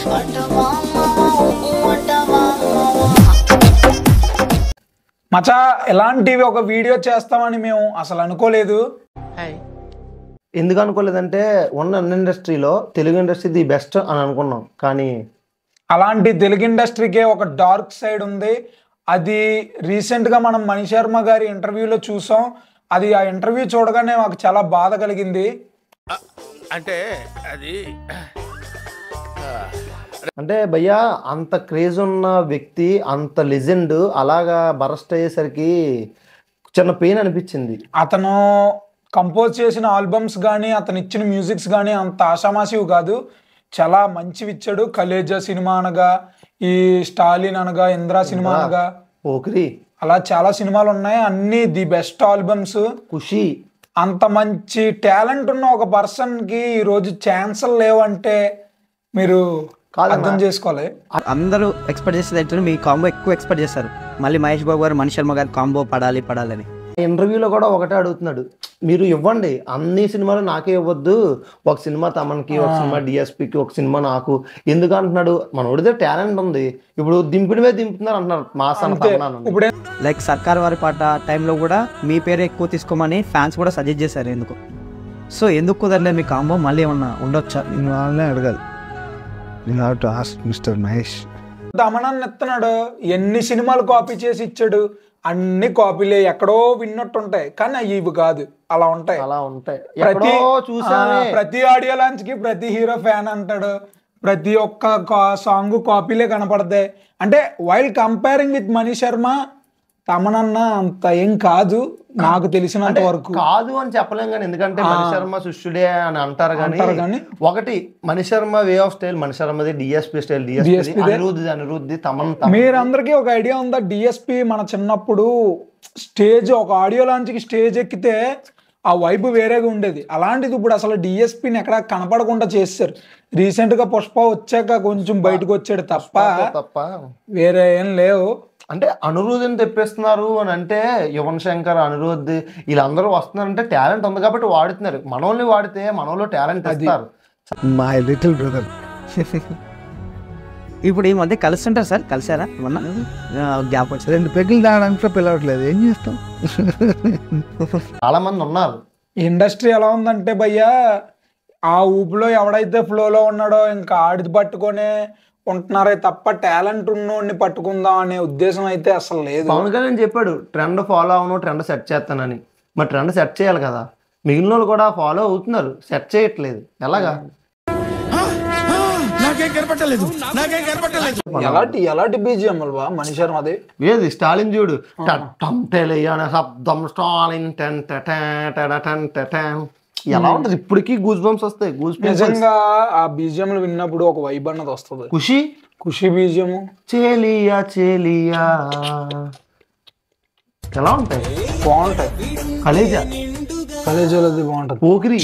మచా ఇలాంటివి ఒక వీడియో చేస్తామని మేము అసలు అనుకోలేదు ఎందుకు అనుకోలేదంటే ఉన్న ఇండస్ట్రీలో తెలుగు ఇండస్ట్రీ ది బెస్ట్ అని అనుకున్నాం కానీ అలాంటి తెలుగు ఇండస్ట్రీకే ఒక డార్క్ సైడ్ ఉంది అది రీసెంట్గా మనం మణి శర్మ గారి ఇంటర్వ్యూలో చూసాం అది ఆ ఇంటర్వ్యూ చూడగానే మాకు చాలా బాధ కలిగింది అంటే అది అంటే భయ్యా అంత క్రేజ్ ఉన్న వ్యక్తి అంత లెజెండ్ అలాగా బరస్ట్ అయ్యేసరికి చిన్న పెయిన్ అనిపించింది అతను కంపోజ్ చేసిన ఆల్బమ్స్ కానీ అతను ఇచ్చిన మ్యూజిక్స్ కానీ అంత ఆషామాషివి కాదు చాలా మంచివి ఇచ్చాడు కలేజా సినిమా అనగా ఈ స్టాలిన్ అనగా ఇంద్రా సినిమా అనగా పోకిరి అలా చాలా సినిమాలు ఉన్నాయి అన్ని ది బెస్ట్ ఆల్బమ్స్ ఖుషి అంత మంచి టాలెంట్ ఉన్న ఒక పర్సన్ కి ఈ రోజు ఛాన్సులు లేవంటే మీరు కాదన్నా. అర్థం చేసుకోవాలి అందరూ ఎక్స్పెక్ట్ చేసేది ఏంటంటే మీ కాంబో ఎక్కువ ఎక్స్పెక్ట్ చేస్తారు మళ్ళీ మహేష్ బాబు గారు మణి శర్మ గారు కాంబో పడాలి పడాలని ఇంటర్వ్యూలో కూడా ఒకటే అడుగుతున్నాడు మీరు ఇవ్వండి అన్ని సినిమాలు నాకే ఇవ్వద్దు ఒక సినిమా తమన్కి ఒక సినిమా డిఎస్పికి ఒక సినిమా నాకు ఎందుకు అంటున్నాడు మన ఒడిదే టాలెంట్ ఉంది ఇప్పుడు దింపినవే దింపుతున్నారు అంటున్నారు మాస్ అంతే అంటున్నాను ఇప్పుడు లైక్ సర్కార్ వారి పాట టైంలో కూడా మీ పేరు ఎక్కువ తీసుకోమని ఫ్యాన్స్ కూడా సజెస్ట్ చేశారు ఎందుకు సో ఎందుకు కుదరలేదు మీ కాంబో మళ్ళీ ఏమన్నా ఉండొచ్చా నేను వాళ్ళనే అడగాలి నేను have to ask mister Mahesh దమనాన్ని ఎత్తున్నాడు ఎన్ని సినిమాలు కాపీ చేసి ఇచ్చాడు అన్ని కాపీలే ఎక్కడో విన్నట్టుంటాయి కానీ అవి ఇవి కాదు అలా ఉంటాయి అలా ఉంటాయి ప్రతి ఎక్కడో చూసానే ఆ, ప్రతి ఆడియో లాంచ్ కి ప్రతి హీరో ఫ్యాన్ అంటాడు ప్రతి ఒక్క సాంగ్ కాపీలే కనపడతాయి అంటే while comparing with Mani Sharma తమనన్న అంత ఏం కాదు నాకు తెలిసినంత వరకు కాదు అని చెప్పలేం కానీ ఎందుకంటే మణి శర్మ శిష్యుడే అని అంటారు కానీ అంటారు కానీ ఒకటి Mani Sharma way of style Mani శర్మది డిఎస్పి స్టైల్ డిఎస్పి DSP దే. అనిరుద్ధి అనిరుద్ధి తమన్ తమన్. మీరందరికీ ఒక ఐడియా ఉందా డిఎస్పి మన చిన్నప్పుడు స్టేజ్ ఒక ఆడియో లాంచ్కి స్టేజ్ ఎక్కితే ఆ వైబ్ వేరేగా ఉండేది అలాంటిది ఇప్పుడు అసలు డిఎస్పిని ఎక్కడ కనపడకుండా చేశారు రీసెంట్ గా పుష్ప వచ్చాక కొంచెం బయటకు వచ్చాడు తప్ప తప్ప వేరే ఏం లేవు అంటే అనిరుద్ధిని తెప్పిస్తున్నారు అని అంటే యువన్ శంకర్ అనిరుద్ధ్ వీళ్ళందరూ వస్తున్నారంటే టాలెంట్ ఉంది కాబట్టి వాడుతున్నారు మనోళ్ళని వాడితే మనోళ్ళు టాలెంట్ ఇస్తారు మై లిటిల్ బ్రదర్ ఇప్పుడు ఈ మధ్య కలుస్తుంటారు సార్ కలిసారా మొన్న గ్యాప్ వచ్చింది రెండు పెగ్గులు తాగడానికి కూడా పిలవట్లేదు ఏం చేస్తాం చాలా మంది ఉన్నారు ఇండస్ట్రీ ఎలా ఉందంటే భయ్యా ఆ ఊపిలో ఎవడైతే ఫ్లోలో ఉన్నాడో ఇంకా ఆడిది పట్టుకొనే ఉంటున్నారే తప్ప టాలెంట్ ఉన్నోడిని పట్టుకుందాం అనే ఉద్దేశం అయితే అసలు లేదు పవన్ కళ్యాణ్ చెప్పాడు ట్రెండ్ ఫాలో అవను ట్రెండ్ సెట్ చేస్తానని మరి ట్రెండ్ సెట్ చేయాలి కదా మిగిలిన వాళ్ళు కూడా ఫాలో అవుతున్నారు సెట్ చేయట్లేదు ఎలాగా నాకేం కనపట్టలేదు నాకేం కనపట్టలేదు ఎలాంటి ఎలాంటి బీజిఎం బా మణి శర్మది ఏది స్టాలిన్ చూడు టమ్ టెలి అనే శబ్దం స్టాలిన్ టెన్ ట ట ట ట టన్ ట టన్. ఎలా ఉంటది ఇప్పటికీ గూస్ బంప్స్ వస్తాయి గూస్ బంప్స్ నిజంగా ఆ బీజిఎంలు విన్నప్పుడు ఒక వైబ్ అన్నది వస్తుంది ఖుషి ఖుషి బీజిఎం చేలియా చేలియా ఎలా ఉంటాయి బాగుంటాయి కలేజా కలేజీలది బాగుంటది పోకిరి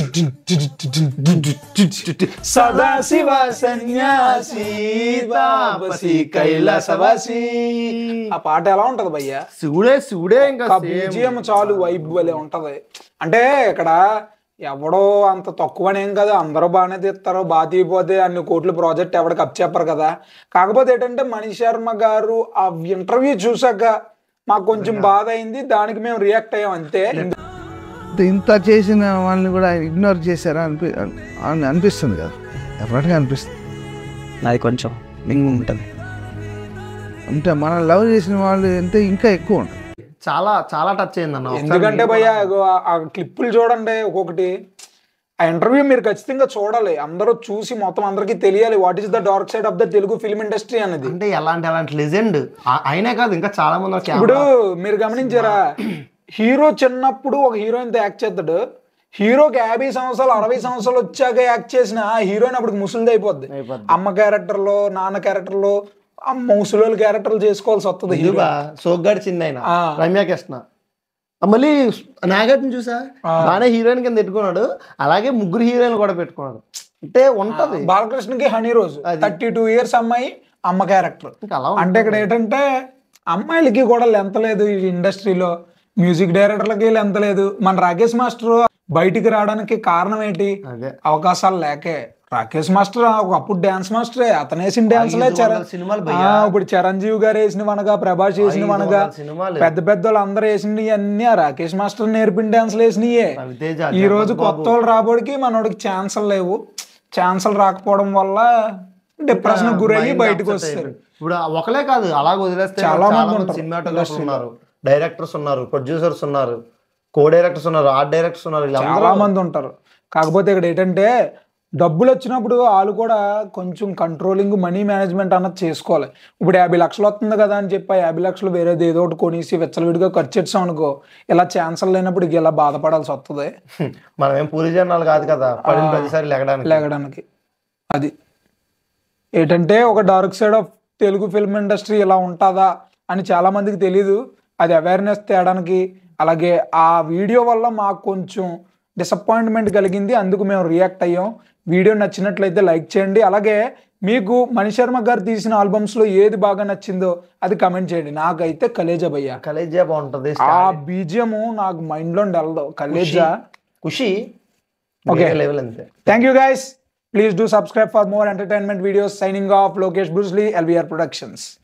సదాశివ సన్యాసి తాపసి కైలాసవాసి ఆ పాట ఎలా ఉంటది భయ్యా శివుడే శివుడే ఇంకా ఆ same. బీజిఎం చాలు వైబ్ వలే ఉంటది అంటే ఇక్కడ ఎవడో అంత తక్కువనేం కదా అందరూ బాగానే తీస్తారు బాగా తీయపోతే అన్ని కోట్ల ప్రాజెక్ట్ ఎవరికి అప్ చెప్పరు కదా కాకపోతే ఏంటంటే మణి శర్మ గారు ఆ ఇంటర్వ్యూ చూసాక మాకు కొంచెం బాధ అయింది దానికి మేము రియాక్ట్ అయ్యాం అంతే ఇంత- ఇంత చేసిన వాళ్ళని కూడా ఇగ్నోర్ చేశారా అనిపి అని అనిపిస్తుంది కదా ఎప్పటికీ అనిపిస్తుంది అది కొంచెం మింగు ఉంటుంది అంటే మనం లవ్ చేసిన వాళ్ళు ఎంత ఇంకా ఎక్కువ ఉంటుంది చాలా చాలా టచ్ అయింది అన్న ఒకసారి ఎందుకంటే నేను భయ్య కూడా- ఆ క్లిప్పులు చూడండి ఒక్కొక్కటి ఆ ఇంటర్వ్యూ మీరు ఖచ్చితంగా చూడాలి అందరూ చూసి మొత్తం అందరికీ తెలియాలి what is the dark side of the Telugu film industry అనేది అంటే ఎలాంటి ఎలాంటి లెజెండ్ అయినే కాదు ఇంకా చాలా మంది ఉన్నారు. ఇప్పుడు కెమెరా మీరు గమనించారా హీరో చిన్నప్పుడు ఒక హీరోయిన్ తో యాక్ట్ చేస్తాడు హీరోకి యాభై సంవత్సరాలు అరవై సంవత్సరాలు వచ్చాక యాక్ట్ చేసిన ఆ హీరోయిన్ అప్పుడు ముసలిది అయిపోద్ది అయిపోద్ది. అమ్మ క్యారెక్టర్ లో నాన్న క్యారెక్టర్ లో ఆ ముసలి క్యారెక్టర్లు చేసుకోవాల్సి వస్తుంది హీరో ఇదిగా సోగ్గాడి చిన్న ఆయన ఆ. రమ్య కృష్ణ ఆ మళ్ళీ నాగార్జున చూసా బాగానే హీరోయిన్ కింద పెట్టుకున్నాడు అలాగే ముగ్గురు హీరోయిన్ కూడా పెట్టుకున్నాడు అంటే ఉంటది బాలకృష్ణకి Honey Rose thirty two years అమ్మాయి అమ్మ క్యారెక్టర్ ఇంకా అలా అంటే ఇక్కడ ఏంటంటే అమ్మాయిలకి కూడా లెంత లేదు ఈ ఇండస్ట్రీలో మ్యూజిక్ డైరెక్టర్లకి లెంత లేదు మన రాకేష్ మాస్టర్ బయటికి రావడానికి కారణం ఏంటి అదే అవకాశాలు లేకే రాకేష్ మాస్టర్ ఒకప్పుడు డాన్స్ మాస్టరే అతను వేసిన డాన్స్లే ఐదు వందల సినిమాలు భయ్యా. ఇప్పుడు చిరంజీవి గారు వేసినవనగా ప్రభాస్ ఐదు వేసినవనగా వందల సినిమాలు. పెద్ద పెద్ద వాళ్ళు అందరూ వేసినవి అన్ని ఆ రాకేష్ మాస్టర్ నేర్పిన డాన్స్లు వేసినయే రవితేజ, ఈ రోజు జగపతి కొత్త వాళ్ళు రాబోడికి మనోడికి ఛాన్సులు లేవు ఛాన్సులు రాకపోవడం వల్ల డిప్రెషన్ గురయ్యి మైండ్ బయటకు అప్సెట్ వస్తారు అయిపోయి. ఇప్పుడు ఒకలే కాదు అలాగ వదిలేస్తే చాలా చాలా మంది మంది ఉంటారు సినిమాటోగ్రఫర్లు ఉన్నారు డైరెక్టర్స్ ఉన్నారు ప్రొడ్యూసర్స్ ఉన్నారు కో డైరెక్టర్స్ ఉన్నారు ఆర్ట్ డైరెక్టర్స్ ఉన్నారు వీళ్ళందరూ చాలా మంది ఉంటారు కాకపోతే ఇక్కడ ఏంటంటే డబ్బులు వచ్చినప్పుడు వాళ్ళు కూడా కొంచెం కంట్రోలింగ్ మనీ మేనేజ్మెంట్ అన్నది చేసుకోవాలి ఇప్పుడు యాభై లక్షలు వస్తుంది కదా అని చెప్పి ఆ యాభై లక్షలు వేరేది ఏదో ఒకటి కొనేసి విచ్చలవిడిగా ఖర్చు చేసాం అనుకో ఇలా ఛాన్సల్ లేనప్పుడు ఇక ఇలా బాధపడాల్సి వస్తుంది మనం ఏం పూరి జనాలు కాదు కదా పడిన ప్రతిసారి లెగడానికి లేగడానికి అది ఏంటంటే ఒక dark side of Telugu film industry ఇలా ఉంటుందా అని చాలా మందికి తెలీదు అది అవేర్నెస్ తేయడానికి అలాగే ఆ వీడియో వల్ల మాకు కొంచెం డిసప్పాయింట్మెంట్ కలిగింది అందుకు మేము రియాక్ట్ అయ్యాం వీడియో నచ్చినట్లయితే లైక్ చేయండి అలాగే మీకు మణిశర్మ గారు తీసిన ఆల్బమ్స్లో ఏది బాగా నచ్చిందో అది కమెంట్ చేయండి నాకైతే కలేజా భయ్యా కలేజా బాగుంటది ఆ బీజియము నాకు మైండ్లో వెళ్ళదు కలేజా ఖుషి Okay. లెవెల్ అంతే Thank you guys. Please do subscribe for more entertainment videos. Signing off, Lokesh Bruce Lee, LVR Productions.